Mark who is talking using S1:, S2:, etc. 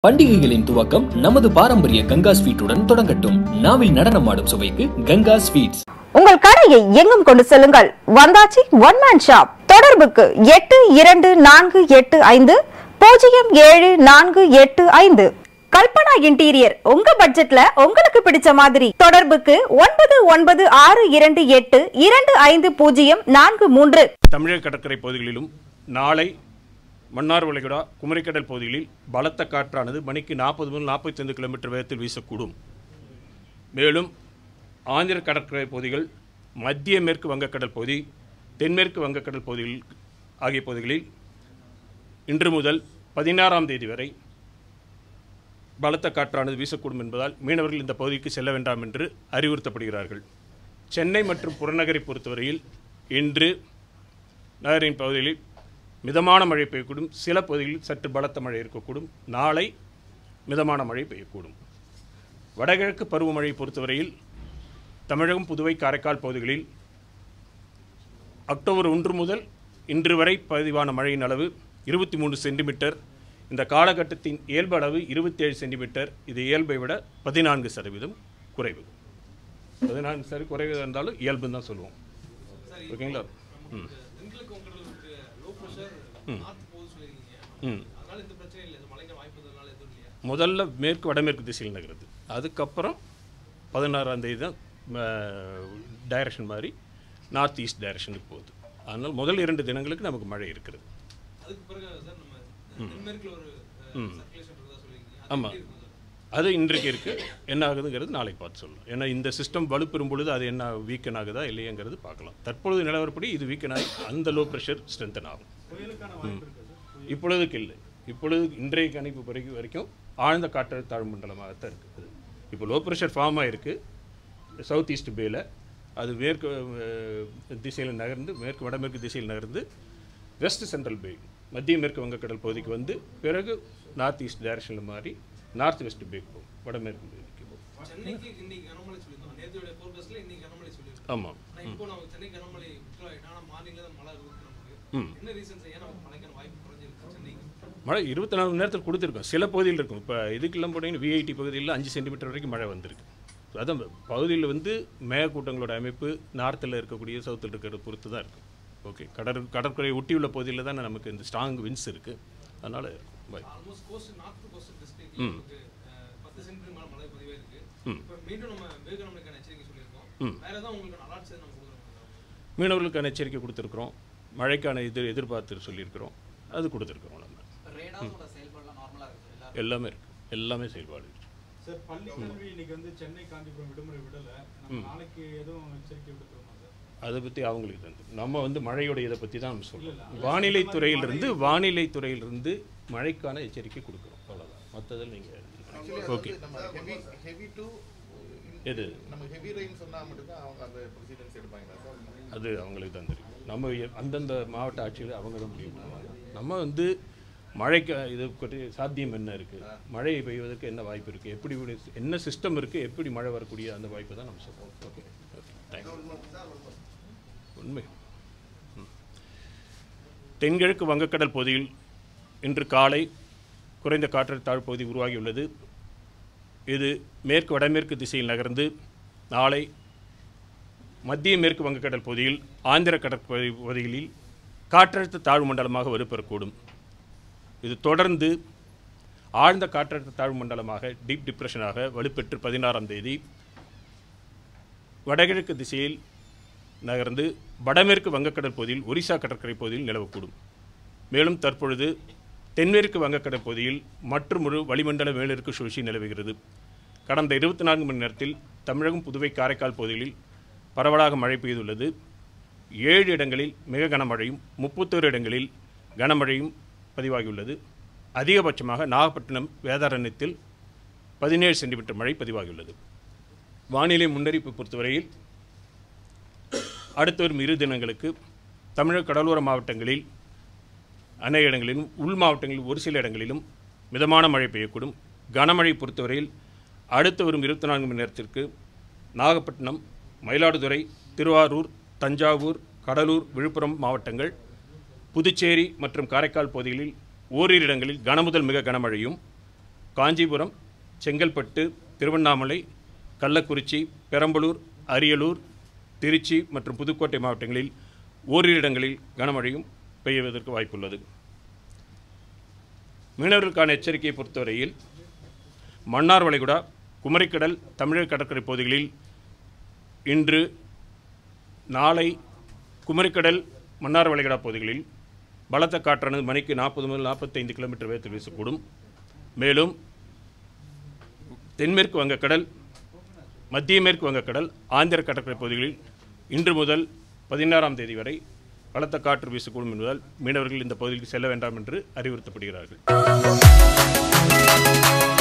S1: பண்டிகைகளின் துவக்கம் நமது பாரம்பரிய கங்கா ஸ்வீட்டுடன் தொடங்கட்டும் நாவில் நடனமாடும் சுவைக்கு கங்கா ஸ்வீட்ஸ்
S2: உங்கள் கடையை எங்கும் கொண்டு செல்லுங்கள் வந்தாச்சி ஒன் மேன் ஷாப் தொடர்புக்கு எட்டு இரண்டு நான்கு எட்டு ஐந்து பூஜ்ஜியம் ஏழு நான்கு எட்டு ஐந்து கல்பனா இன்டீரியர் உங்க பட்ஜெட்ல உங்களுக்கு பிடிச்ச மாதிரி தொடர்புக்கு ஒன்பது ஒன்பது ஆறு இரண்டு எட்டு இரண்டு ஐந்து பூஜ்ஜியம் நான்கு மூன்று
S3: தமிழக கடற்கரை பகுதிகளிலும் நாளை மன்னார் வளைகுடா குமரிக்கடல் பகுதிகளில் பலத்த காற்றானது மணிக்கு நாற்பது முதல் நாற்பத்தைந்து கிலோமீட்டர் வேகத்தில் வீசக்கூடும் மேலும் ஆந்திர கடற்கரை பகுதிகள் மத்திய மேற்கு வங்கக்கடல் பகுதி தென்மேற்கு வங்கக்கடல் பகுதிகள் ஆகிய பகுதிகளில் இன்று முதல் பதினாறாம் தேதி வரை பலத்த காற்றானது வீசக்கூடும் என்பதால் மீனவர்கள் இந்த பகுதிக்கு செல்ல வேண்டாம் என்று அறிவுறுத்தப்படுகிறார்கள் சென்னை மற்றும் புறநகரை பொறுத்தவரையில் இன்று நகரின் பகுதிகளில் மிதமான மழை பெய்யக்கூடும் சில பகுதிகளில் சற்று பலத்த மழை இருக்கக்கூடும் நாளை மிதமான மழை பெய்யக்கூடும் வடகிழக்கு பருவமழை பொறுத்தவரையில் தமிழகம் புதுவை காரைக்கால் பகுதிகளில் அக்டோபர் ஒன்று முதல் இன்று வரை பதிவான மழையின் அளவு இருபத்தி மூணு சென்டிமீட்டர் இந்த காலகட்டத்தின் இயல்பு அளவு இருபத்தேழு சென்டிமீட்டர் இது இயல்பை விட பதினான்கு சதவீதம் குறைவு பதினான்கு சரி குறைவு இருந்தாலும் இயல்புன்னு தான் சொல்லுவோம் ஓகேங்களா ம்
S4: எங்களுக்கு உங்களுக்கு லோ ப்ரெஷர் நார்த் போகுது சொல்லியிருக்கீங்க
S3: ம்
S4: அதனால இந்த பிரச்சனை இல்லை இது மழைங்க வாய்ப்பு இருந்ததுனால எதுவும் இல்லையா
S3: முதல்ல மேற்கு வடமேற்கு திசையில் நகருது அதுக்கப்புறம் பதினாறாம் தேதி தான் டைரக்ஷன் மாதிரி நார்த் ஈஸ்ட் டைரக்ஷனுக்கு போகுது அதனால் முதல் இரண்டு தினங்களுக்கு நமக்கு மழை இருக்கிறது
S4: அதுக்கு பிறகு சார் நம்ம தென்மேற்குல ஒரு சர்க்குலேஷன் இருக்கதா சொல்லியிருக்கீங்க அது
S3: ஆமாம்
S4: எப்படி இருக்கும் சார்
S3: அது இன்றைக்கு இருக்குது என்ன ஆகுதுங்கிறது நாளைக்கு பார்த்து சொல்லலாம் ஏன்னா இந்த சிஸ்டம் வலுப்பெறும் பொழுது அது என்ன வீக்கன் ஆகுதா இல்லையாங்கிறது பார்க்கலாம் தற்பொழுது நிலவரப்படி இது வீக்கன் ஆகி அந்த லோ ப்ரெஷர் ஸ்ட்ரென்தன் ஆகும் ம். இப்பொழுதுக்கு இல்லை இப்பொழுது இன்றைய கணிப்பு வரைக்கும் வரைக்கும் ஆழ்ந்த காற்றழுத்த தாழ்வு மண்டலமாகத்தான் இருக்குது இப்போ லோ ப்ரெஷர் ஃபார்ம் ஆகிருக்கு சவுத் ஈஸ்ட் பேல அது மேற்கு திசையில் நகர்ந்து மேற்கு வடமேற்கு திசையில் நகர்ந்து வெஸ்ட் சென்ட்ரல் பே மத்திய மேற்கு வங்கக்கடல் பகுதிக்கு வந்து பிறகு நார்த் ஈஸ்ட் டைரக்ஷனில் மாறி நார்த் வெஸ்ட் பேக்கு போகும் வடமேற்கு பகுதிக்கு போகும்
S4: சென்னைக்கு இன்னைக்கு கனமழை சொல்லியிருந்தோம் நேற்றையோட ஃபோர்காஸ்ட்ல இன்னைக்கு கனமழை சொல்லியிருக்கோம்
S3: ஆமாம்
S4: ஆனால் இப்போ நமக்கு சென்னை கனமழை விட்டுலாம் ஆனால் மார்னிங்ல தான் மழை இருக்கு
S3: ம்.
S4: நமக்கு என்ன ரீசன்ஸ் ஏன் நமக்கு மழைக்கான வாய்ப்பு குறைஞ்சிருக்கு சென்னைக்கு
S3: மழை இருபத்தி நாலு மணி நேரத்தில் கொடுத்துருக்கோம் சில பகுதியில் இருக்கும் இப்போ இதுக்கெல்லாம் போனீங்கன்னா விஐடி பகுதியில் அஞ்சு சென்டிமீட்டர் வரைக்கும் மழை வந்திருக்கு அதான் பகுதியில் வந்து மேகக்கூட்டங்களோட அமைப்பு நார்த்தில் இருக்கக்கூடிய சவுத்தில் இருக்கிறத பொறுத்து தான் இருக்கும் ஓகே கடற் கடற்கரை ஒட்டியுள்ள பகுதியில் தான் நமக்கு இந்த ஸ்ட்ராங் வின்ஸ் இருக்குது அதனால் by
S4: almost coast north coast டிஸ்ட்ரிக்ட்ல நமக்கு அஹ், பத்து சென்டிமீட்டர் மேல மழை பதிவே இருக்கு இப்போ மீண்டும் நம்ம மேகனமலைக்கான எச்சரிக்கை சொல்லியிருக்கோம் வேற ஏதாவது உங்களுக்கு அலர்ட்ஸ் நம்ம கொடுக்குறோம்
S3: மீனவர்களுக்கான எச்சரிக்கை கொடுத்துருக்குறோம் மழைக்கான இது எதிர்பார்த்து சொல்லியிருக்கிறோம் அது கொடுத்துருக்குறோம் நம்ம
S5: ரேடாஸோட செயல்பாடுலாம் நார்மலா இருக்கு எல்லாரும்
S3: எல்லாமே இருக்குது எல்லாமே செயல்பாடு இருக்கு
S6: சார் பள்ளி கல்வி இன்னைக்கு வந்து சென்னை காஞ்சிபுரம் விடுமுறை விடல நம்ம நாளைக்கு எதுவும் எச்சரிக்கை விடுத்துருமா சார்
S3: அதை பற்றி அவங்களுக்கு தான் தெரியும். நம்ம வந்து மழையோட இதை பற்றி தான் நம்ம சொல்கிறோம் வானிலை துறையிலிருந்து வானிலை துறையிலிருந்து மழைக்கான எச்சரிக்கை கொடுக்குறோம் அவ்வளோதான் மற்றதில் நீங்கள் ஓகே
S7: நம்ம ஹெவி ஹெவி டு
S3: எது
S7: நம்ம ஹெவி ரெயின் சொன்னா மட்டும்தான் அவங்க அந்த ப்ரொசீஜர்ஸ் எடுப்பாங்களா சார்
S3: அது அவங்களுக்கு தான் தெரியும் நம்ம எ- அந்தந்த மாவட்ட ஆட்சியில் அவங்க தான் முடிவு பண்ணுவாங்க நம்ம வந்து மழைக்கு இது பற்றி சாத்தியம் என்ன இருக்குது மழை பெய்வதற்கு என்ன வாய்ப்பு இருக்குது எப்படி இப்படி என்ன சிஸ்டம் இருக்குது எப்படி மழை வரக்கூடிய அந்த வாய்ப்பை தான் நம்ம சொல்கிறோம் ஓகே ஓகே தேங்க்யூ உண்மை ம். தென்கிழக்கு வங்கக்கடல் பகுதியில் இன்று காலை குறைந்த காற்றழுத்த தாழ்வு பகுதி உருவாகியுள்ளது இது மேற்கு வடமேற்கு திசையில் நகர்ந்து நாளை மத்திய மேற்கு வங்கக்கடல் பகுதியில் ஆந்திர கடற்பகுதி பகுதிகளில் காற்றழுத்த தாழ்வு மண்டலமாக வலுப்பெறக்கூடும் இது தொடர்ந்து ஆழ்ந்த காற்றழுத்த தாழ்வு மண்டலமாக டீப் டிப்ரெஷனாக வலுப்பெற்று பதினாறாம் தேதி வடகிழக்கு திசையில் நகர்ந்து வடமேற்கு வங்கக்கடல் பகுதியில் ஒரிசா கடற்கரை பகுதியில் நிலவக்கூடும் மேலும் தற்பொழுது தென்மேற்கு வங்கக்கடல் பகுதியில் மற்றொரு வளிமண்டல மேலிற்கு சுழற்சி நிலவுகிறது கடந்த இருபத்தி நான்கு மணி நேரத்தில் தமிழகம் புதுவை காரைக்கால் பகுதிகளில் பரவலாக மழை பெய்துள்ளது ஏழு இடங்களில் மிக கனமழையும் முப்பத்தோரு இடங்களில் கனமழையும் பதிவாகியுள்ளது அதிகபட்சமாக நாகப்பட்டினம் வேதாரண்யத்தில் பதினேழு சென்டிமீட்டர் மழை பதிவாகியுள்ளது வானிலை முன்னறிவிப்பு பொறுத்தவரையில் அடுத்து வரும் இரு தினங்களுக்கு தமிழக கடலோர மாவட்டங்களில் அநேக இடங்களிலும் உள் மாவட்டங்களில் ஒரு சில இடங்களிலும் மிதமான மழை பெய்யக்கூடும் கனமழை பொறுத்தவரையில் அடுத்து வரும் இருபத்தி நான்கு மணி நேரத்திற்கு நாகப்பட்டினம் மயிலாடுதுறை திருவாரூர் தஞ்சாவூர் கடலூர் விழுப்புரம் மாவட்டங்கள் புதுச்சேரி மற்றும் காரைக்கால் பகுதிகளில் ஓரிரு இடங்களில் கனமுதல் மிக கனமழையும் காஞ்சிபுரம் செங்கல்பட்டு திருவண்ணாமலை கள்ளக்குறிச்சி பெரம்பலூர் அரியலூர் திருச்சி மற்றும் புதுக்கோட்டை மாவட்டங்களில் ஓரிரு இடங்களில் கனமழையும் பெய்வதற்கு வாய்ப்புள்ளது மீனவர்களுக்கான எச்சரிக்கையை பொறுத்தவரையில் மன்னார் வளைகுடா குமரிக்கடல் தமிழக கடற்கரை பகுதிகளில் இன்று நாளை குமரிக்கடல் மன்னார் வளைகுடா பகுதிகளில் பலத்த காற்றானது மணிக்கு நாற்பது முதல் நாற்பத்தைந்து கிலோமீட்டர் வேகத்தில் வீசக்கூடும் மேலும் தென்மேற்கு வங்கக்கடல் மத்திய மேற்கு வங்கக்கடல் ஆந்திர கடற்கரை பகுதிகளில் இன்று முதல் பதினாறாம் தேதி வரை பலத்த காற்று வீசக்கூடும் என்பதால் மீனவர்கள் இந்த பகுதிக்கு செல்ல வேண்டாம் என்று அறிவுறுத்தப்படுகிறார்கள்